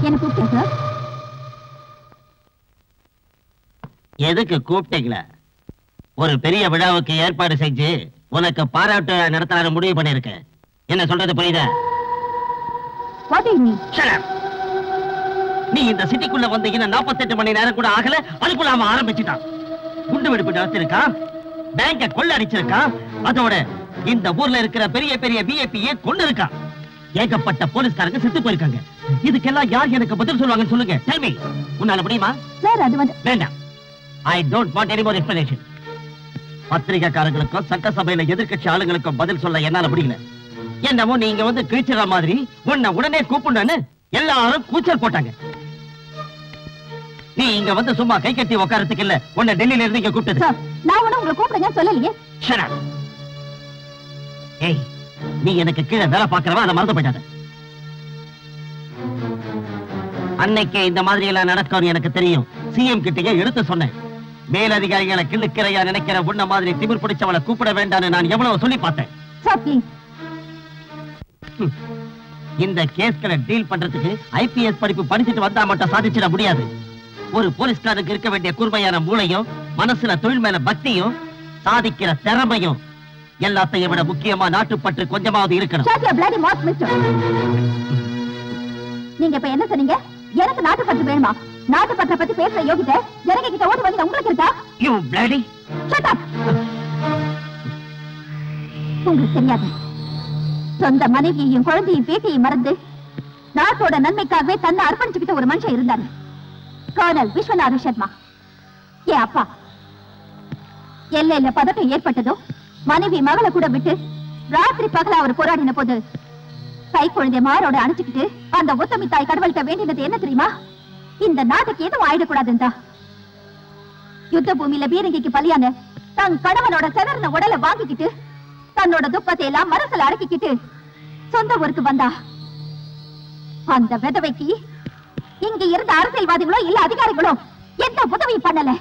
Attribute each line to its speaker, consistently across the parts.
Speaker 1: என்ன கூப்பிட்டேன் சார்
Speaker 2: எதுக்கு கூப்பிட்டீங்களா ஒரு பெரிய விழாவுக்கு ஏற்பாடு செஞ்சு உனக்கு பாராட்டு நடத்தலான்னு முடிவு பண்ணிருக்கேன் என்ன சொல்றது புரியுதா
Speaker 1: what do mean
Speaker 2: Shut up. நீ இந்த சிட்டிக்குள்ள வந்து இன்னும் 48 மணி நேரம் கூட ஆகல அதுக்குள்ள அவன் ஆரம்பிச்சுட்டான் குண்டு வெடிப்பு நடத்திருக்கான் பேங்க கொள்ள அடிச்சிருக்கான் அதோட இந்த ஊர்ல இருக்கிற பெரிய பெரிய விஐபியே கொண்டு இருக்கான் ஏகப்பட்ட போலீஸ்காரங்க செத்து போயிருக்காங்க இதுக்கெல்லாம் யார் எனக்கு பதில் சொல்லுவாங்கன்னு சொல்லுங்க tell me உன்னால முடியுமா
Speaker 1: சார் அது வந்து
Speaker 2: வேண்டாம் I don't want any more explanation பத்திரிகைக்காரங்களுக்கும் சட்டசபையில எதிர்க்கட்சி ஆளுங்களுக்கும் பதில் சொல்ல என்னால முடியல என்னமோ நீங்க வந்து கிழிச்சிட மாதிரி உன்னை உடனே கூப்பிடணும்னு எல்லாரும் கூச்சல் போட்டாங்க நீ இங்க வந்து சும்மா கை கட்டி உட்காரத்துக்கு இல்ல உன்னை டெல்லியில இருந்து இங்க கூப்பிட்டது
Speaker 1: சார் நான் ஒண்ணு உங்களை கூப்பிடுங்க சொல்லலையே
Speaker 2: Shut up. ஏய் நீ எனக்கு கீழே வேலை பார்க்கறவன் அதை மறந்து போயிட்டாத அன்னைக்கு இந்த மாதிரி எல்லாம் நடக்கும் எனக்கு தெரியும் சிஎம் கிட்டயே எடுத்து சொன்னேன் மேலதிகாரிகளை கிள்ளுக்கிறையா நினைக்கிற உன்ன மாதிரி திமிர் பிடிச்சவளை கூப்பிட வேண்டாம்னு நான் எவ்வளவு சொல்லி பார்த்தேன்
Speaker 1: சார் ப்ளீஸ்
Speaker 2: இந்த கேஸ்களை டீல் பண்றதுக்கு ஐபிஎஸ் படிப்பு படிச்சுட்டு வந்தா மட்டும் சாதிச்சிட முடியாது ஒரு போலீஸ்காரனுக்கு இருக்க வேண்டிய கூர்மையான மூளையும் மனசுல தொழில் மேல பக்தியும் சாதிக்கிற திறமையும் எல்லாத்தையும் விட முக்கியமா நாட்டுப்பற்று கொஞ்சமாவது இருக்கணும்
Speaker 1: shut your bloody mouth mister நீங்க இப்ப என்ன சொன்னீங்க எனக்கு நாட்டு பற்று வேணுமா நாட்டு பற்றை பத்தி பேசுற யோகிதை ஜனங்க கிட்ட ஓட்டு வாங்கி உங்களுக்கு இருக்கா
Speaker 2: யூ பிளடி
Speaker 1: ஷட் அப் உங்களுக்கு தெரியாது சொந்த மனைவியையும் குழந்தையும் பேட்டியையும் மறந்து நாட்டோட நன்மைக்காகவே தன்னை அர்ப்பணிச்சுக்கிட்ட ஒரு மனுஷன் இருந்தாரு கர்னல் விஸ்வநாத சர்மா என் அப்பா எல்லையில பதட்டம் ஏற்பட்டதோ மனைவி மகளை கூட விட்டு ராத்திரி பகல அவர் போராடின போது கை குழந்தை மாரோட அணைச்சுக்கிட்டு அந்த உத்தமி தாய் கடவுள்கிட்ட வேண்டினது என்ன தெரியுமா இந்த நாட்டுக்கு எதுவும் ஆயிடக்கூடாதுந்தா யுத்த பூமியில பீரங்கிக்கு பலியான தன் கணவனோட செதறின உடலை வாங்கிக்கிட்டு தன்னோட துக்கத்தை எல்லாம் மனசுல அடக்கிக்கிட்டு சொந்த ஊருக்கு வந்தா அந்த விதவைக்கு இங்க இருந்த அரசியல்வாதிகளோ இல்ல அதிகாரிகளோ எந்த உதவியும் பண்ணல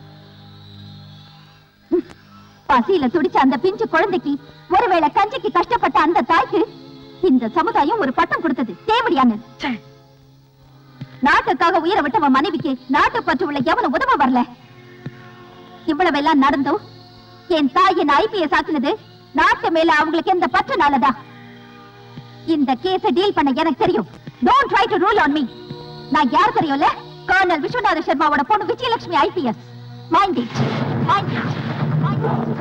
Speaker 1: ம். பசியில துடிச்ச அந்த பிஞ்சு குழந்தைக்கு ஒருவேளை கஞ்சிக்கு கஷ்டப்பட்ட அந்த தாய்க்கு இந்த சமுதாயம் ஒரு பட்டம் கொடுத்தது தேவடியான்னு நாட்டுக்காக உயிரை விட்டவன் மனைவிக்கு நாட்டு பற்று உள்ள எவனும் உதவ வரல இவ்வளவெல்லாம் நடந்தும் என் தாய் என்ன ஐபிஎஸ் ஆக்குனது நாட்டு மேல அவங்களுக்கு எந்த பற்றுனாலதான் இந்த கேஸ டீல் பண்ண எனக்கு தெரியும் don't try to rule on me நான் யார் தெரியும்ல கர்னல் விஸ்வநாத சர்மாவோட பொண்ணு Vijayalakshmi IPS mind it mind it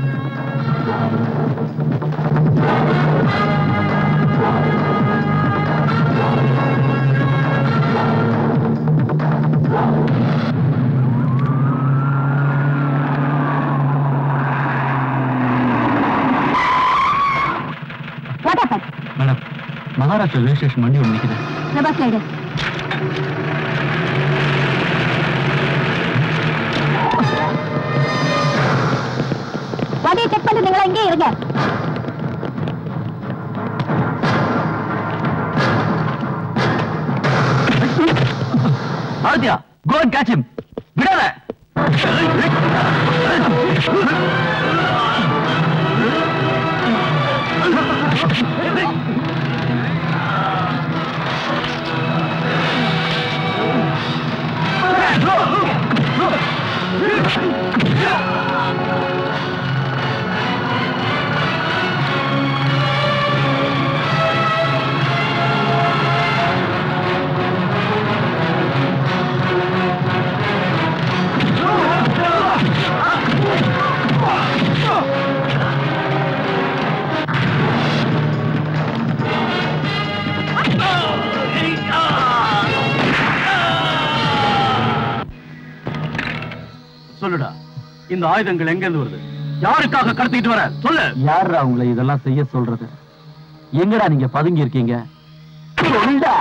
Speaker 1: what happen
Speaker 3: madam Maharashtra railway station வண்டி ஒன்று நிற்குது
Speaker 1: பிரபாஸ் லைடு வண்டியை செக் பண்ணிருந்தீங்களா இங்கே இருங்க
Speaker 3: Aditya go and catch him விடாத சொல்லுடா இந்த ஆயுதங்கள் எங்க இருந்து வருது யாருக்காக கடத்திட்டு வர சொல்லு
Speaker 4: யாரா உங்களை இதெல்லாம் செய்ய சொல்றது எங்கடா நீங்க பதுங்கி இருக்கீங்க சொல்லுடா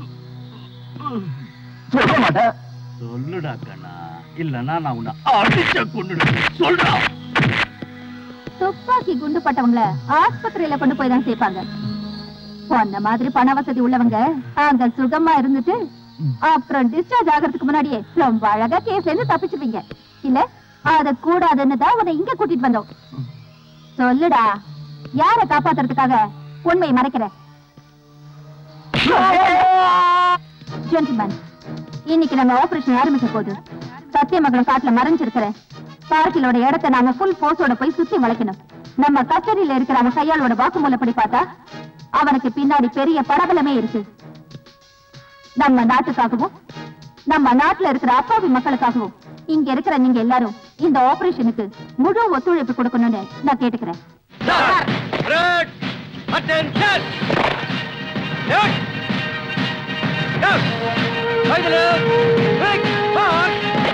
Speaker 4: சொல்ல மாட்டேன்
Speaker 3: சொல்லுடா கண்ணா இல்லன்னா நான் உன்னை அடிச்ச கொண்டு சொல்றா
Speaker 1: துப்பாக்கி குண்டு பட்டவங்கள ஆஸ்பத்திரியில கொண்டு போய் தான் சேர்ப்பாங்க அந்த மாதிரி பண வசதி உள்ளவங்க அங்க சுகமா இருந்துட்டு அப்புறம் டிஸ்சார்ஜ் ஆகிறதுக்கு முன்னாடியே ரொம்ப அழகா கேஸ்ல இருந்து தப்பிச்சுப்பீங்க இல்ல அத கூடாதுன்னு தான் உன்னை இங்க கூட்டிட்டு வந்தோம் சொல்லுடா யார காப்பாத்துறதுக்காக உண்மையை மறைக்கிற ஜென்டில்மேன் இன்னைக்கு நம்ம ஆபரேஷன் ஆரம்பிக்க போது சத்தியமங்கலம் காட்டுல மறைஞ்சிருக்கிற பார்க்கிலோட இடத்தை நாம ஃபுல் போர்ஸோட போய் சுத்தி வளைக்கணும் நம்ம கஸ்டடியில இருக்கிற அவன் கையாளோட வாக்குமூலப்படி பார்த்தா அவனுக்கு பின்னாடி பெரிய பரபலமே இருக்கு நம்ம நாட்டுக்காகவும் நம்ம நாட்டுல இருக்கிற அப்பாவி மக்களுக்காகவும் இங்க இருக்கிற நீங்க எல்லாரும் இந்த ஆபரேஷனுக்கு முழு ஒத்துழைப்பு கொடுக்கணும்னு நான் கேட்டுக்கிறேன்
Speaker 3: Attention! Yes! Yes! Quick! March!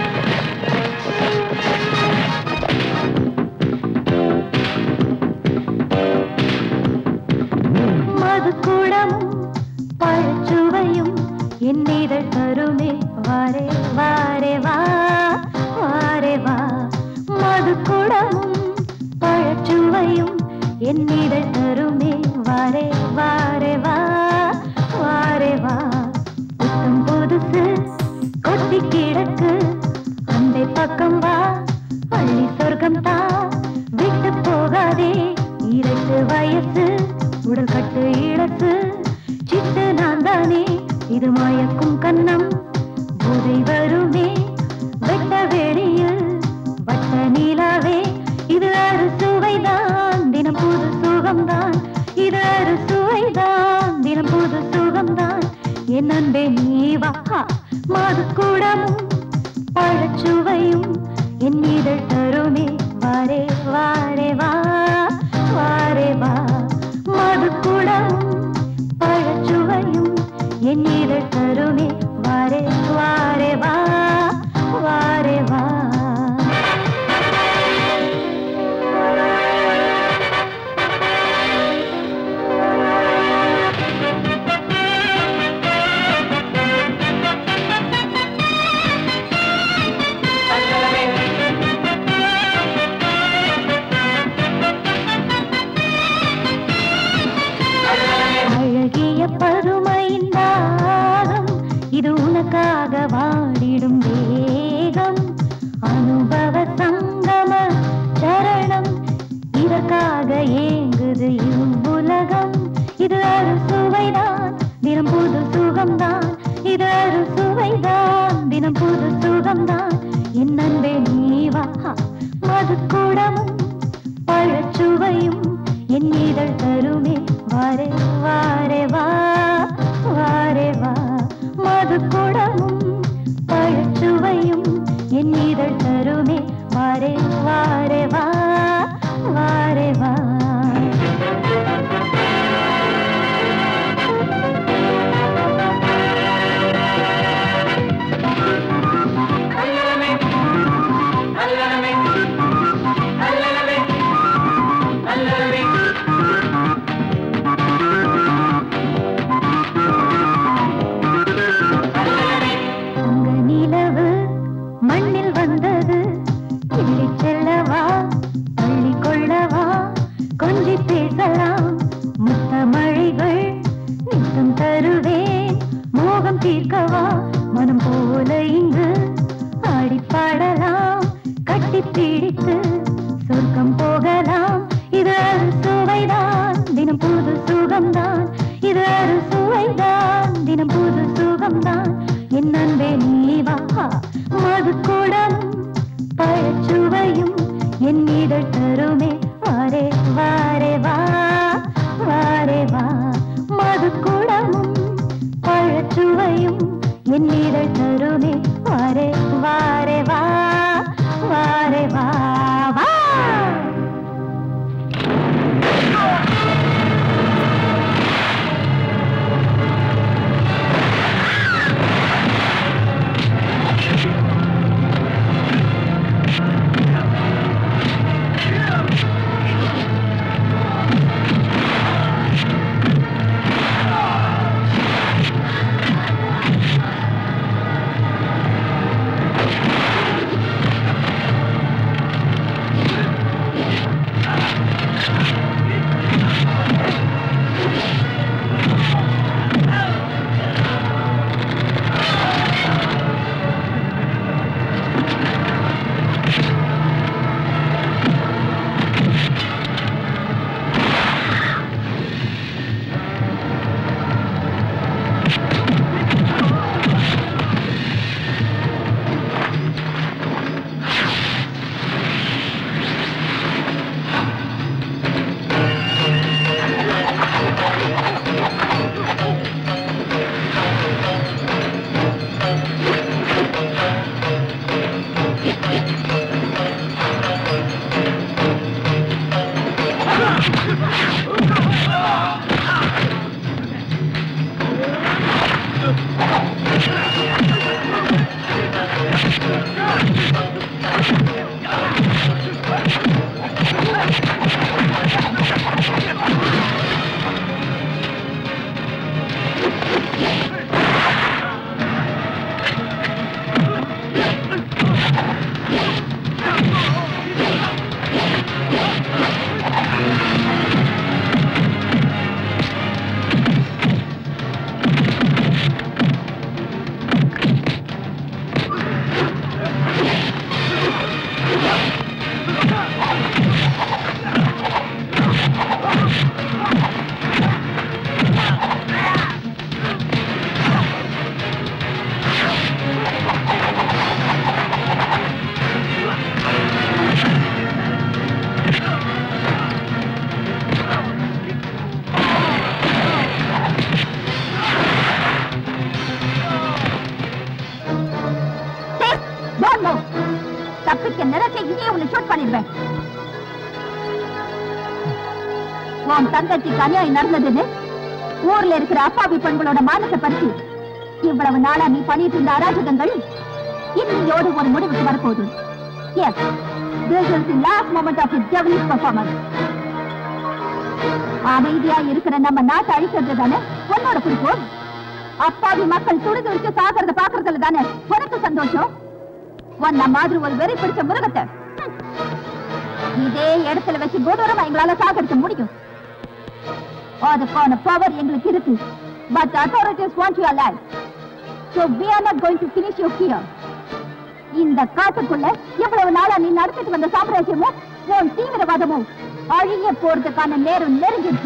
Speaker 5: மதுக்குடமும் பழச்சுவையும் என்னிதழ் தருமே வாரே வாரே வா வாரே வா மதுக்குடமும் பழச்சுவையும் என்னிதழ் தருமே வாரே வாரே வா வாரே வா புத்தம் புதுசு கொட்டி கிடக்கு அந்த பக்கம் வா பள்ளி சொர்க்கம் தா விட்டு போகாதே இரண்டு வயசு உடல் கட்டு இழத்து சிட்டு நான் தானே இது மயக்கும் கண்ணம் போதை வருமே வெட்ட வெளியில் வட்ட நீலாவே இது அறு சுவைதான் தினம் புது சுகம்தான் இது அறு சுவைதான் தினம் புது சுகம்தான் என் அன்பே நீ வா மாது கூடமும் பழச்சுவையும் என் இதழ் தருமே வாரே வாரே வா வாரே வா மது கூடமும் பழச்சுவையும் என் இதழ் தருமே வாரே வாரே வா வாரே வா அழகிய பருமையின் தாகம் இது உனக்காக வாடிடும் வேகம் அனுபவ சங்கம சரணம் இதற்காக ஏங்குது இவ்வுலகம் இது அரு சுவைதான் தினம் புது சுகம்தான் இது அரு சுவைதான் தினம் புது சுகம்தான் என் அன்பே நீ வா மது கூடமும் பழச்சுவையும் என் இதழ் தருமே வாரே வாரே வா வாரே வா மது கூடமும் பழச்சுவையும் என் இதழ் தருமே வாரே வாரே வா வாரே வா தங்க நிலவு மண்ணில் வந்தது கிள்ளி செல்லவா தள்ளி கொள்ளவா கொஞ்சி பேசலாம் முத்த மழைகள் நித்தம் தருவேன் மோகம் தீர்க்கவா மனம் போல இங்கு ஆடி பாடலாம் கட்டி பிடித்து சொர்க்கம் போகலாம் இது அரு சுவைதான் தினம் புது சுகம்தான் இது அரு சுவைதான் தினம் புது சுகம்தான் என் அன்பே நீ வா மது கூடம் பழச்சுவையும் என் இதழ் தருமே வாரே வாரே வா வாரே வா மது கூடமும் பழச்சுவையும் என் இதழ் தருமே வாரே வாரே வா வாரே வா வா
Speaker 3: Yes!
Speaker 1: Don't move. தப்பிக்க நினைச்ச இங்கேயே உன்னை ஷூட் பண்ணிடுவேன் உன் தங்கச்சிக்கு அநியாயம் நடந்ததுன்னு ஊர்ல இருக்கிற அப்பாவி பெண்களோட மானத்தை பறிச்சு இவ்வளவு நாளா நீ பண்ணிட்டு இருந்த அராஜகங்கள் இன்னையோடு ஒரு முடிவுக்கு வரப்போகுது Yes, this is the last moment of his devilish performance. அமைதியா இருக்கிற நம்ம நாட்டை அழிக்கிறது தானே உன்னோட குறிக்கோள் அப்பாவி மக்கள் துடிது வச்சு சாகிறத பாக்குறதுல தானே உனக்கு சந்தோஷம் உன்ன மாதிரி ஒரு வெறி பிடிச்ச மிருகத்தை ஹம். இதே இடத்துல வச்சு கொடூரமா எங்களால சாகடிக்க முடியும் அதுக்கான பவர் எங்களுக்கு இருக்கு but authorities want you alive So we are not going to finish you here. இந்த காட்டுக்குள்ள இவ்வளவு நாளா நீ நடத்திட்டு வந்த சாம்ராஜ்யமும் உன் தீவிரவாதமும் அழிய போறதுக்கான நேரம் நெருங்கிடுச்சு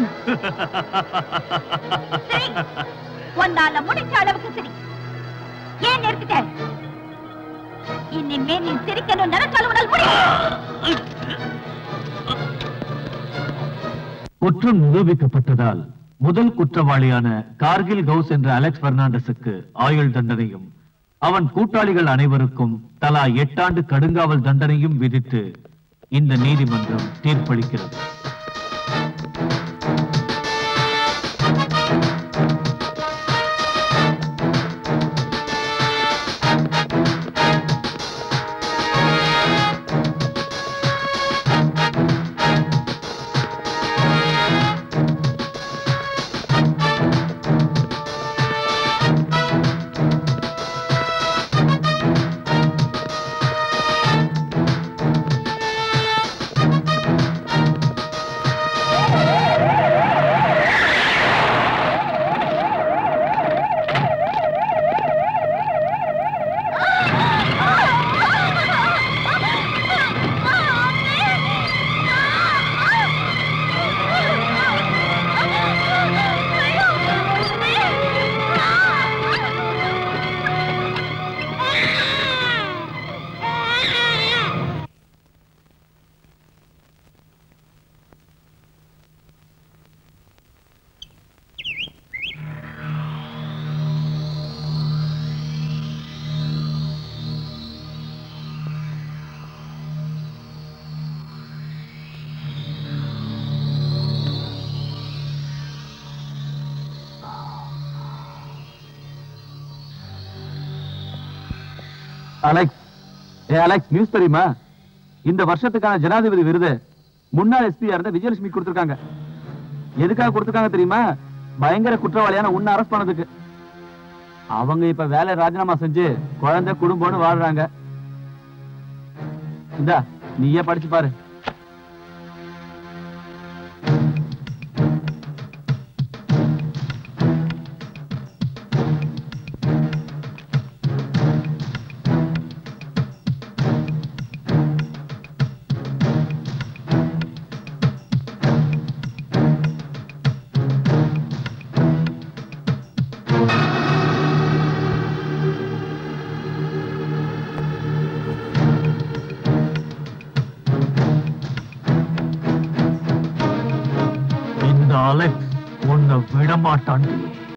Speaker 1: சரி, உன்னால முடிஞ்ச அளவுக்கு சரி ஏன் நிறுத்திட்ட இனிமே நீ சிரிக்கணும் நினைச்சாலும் உன்னால் முடியும்
Speaker 4: குற்றம் நிரூபிக்கப்பட்டதால் முதல் குற்றவாளியான கார்கில் கவுஸ் என்ற அலெக்ஸ் பெர்னாண்டஸுக்கு ஆயுள் தண்டனையும் அவன் கூட்டாளிகள் அனைவருக்கும் தலா எட்டாண்டு கடுங்காவல் தண்டனையும் விதித்து இந்த நீதிமன்றம் தீர்ப்பளிக்கிறது அலெக்ஸ் ஏ அலெக்ஸ் நியூஸ் தெரியுமா இந்த வருஷத்துக்கான ஜனாதிபதி விருது முன்னாள் எஸ்பியா இருந்த விஜயலட்சுமி கொடுத்திருக்காங்க எதுக்காக கொடுத்திருக்காங்க தெரியுமா பயங்கர குற்றவாளியான உன்னை அரெஸ்ட் பண்ணதுக்கு அவங்க இப்ப வேலை ராஜினாமா செஞ்சு குழந்தை குடும்பம்னு வாழ்றாங்க இந்தா நீயே படிச்சு பாரு இந்த அலெக்ஸ் உன்னை விடமாட்டான்